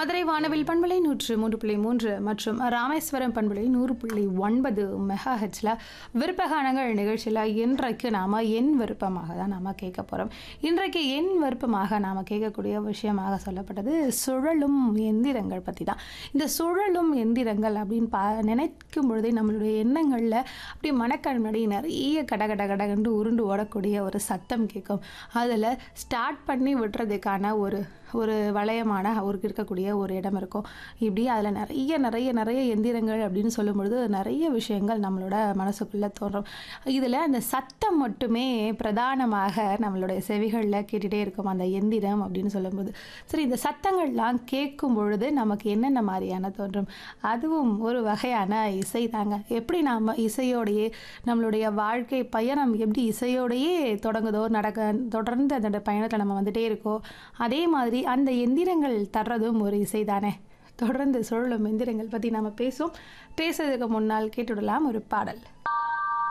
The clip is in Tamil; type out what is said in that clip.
மதுரை வானவில் பண்பலை நூற்று மூன்று புள்ளி மூன்று மற்றும் ராமேஸ்வரம் பண்பலை நூறு புள்ளி ஒன்பது மெகா ஹெச்ல விருப்பகானங்கள் நிகழ்ச்சியில் இன்றைக்கு நாம் என் விருப்பமாக தான் நாம் கேட்க போகிறோம் இன்றைக்கு என் விருப்பமாக நாம் கேட்கக்கூடிய விஷயமாக சொல்லப்பட்டது சுழலும் எந்திரங்கள் பற்றி தான் இந்த சுழலும் எந்திரங்கள் அப்படின்னு பா நினைக்கும் பொழுதே நம்மளுடைய எண்ணங்களில் அப்படியே மனக்கண் முன்னாடி நிறைய கட கட கடகண்டு உருண்டு ஓடக்கூடிய ஒரு சத்தம் கேட்கும் அதில் ஸ்டார்ட் பண்ணி விட்டுறதுக்கான ஒரு ஒரு வளையமான அவருக்கு இருக்கக்கூடிய ஒரு இடம் இருக்கும் இப்படி அதில் நிறைய நிறைய நிறைய எந்திரங்கள் அப்படின்னு சொல்லும் பொழுது நிறைய விஷயங்கள் நம்மளோட மனசுக்குள்ளே தோன்றும் இதில் அந்த சத்தம் மட்டுமே பிரதானமாக நம்மளுடைய செவிகளில் கேட்டுகிட்டே இருக்கும் அந்த எந்திரம் அப்படின்னு சொல்லும்போது சரி இந்த சத்தங்கள்லாம் கேட்கும் பொழுது நமக்கு என்னென்ன மாதிரியான தோன்றும் அதுவும் ஒரு வகையான இசை தாங்க எப்படி நாம் இசையோடையே நம்மளுடைய வாழ்க்கை பயணம் எப்படி இசையோடையே தொடங்குதோ நடக்க தொடர்ந்து அந்த பயணத்தில் நம்ம வந்துட்டே இருக்கோ அதே மாதிரி அந்த எந்திரங்கள் தர்றதும் ஒரு இசை தானே தொடர்ந்து சுழலும் எந்திரங்கள் பற்றி நாம் பேசுவோம் பேசுறதுக்கு முன்னால் கேட்டுவிடலாம் ஒரு பாடல்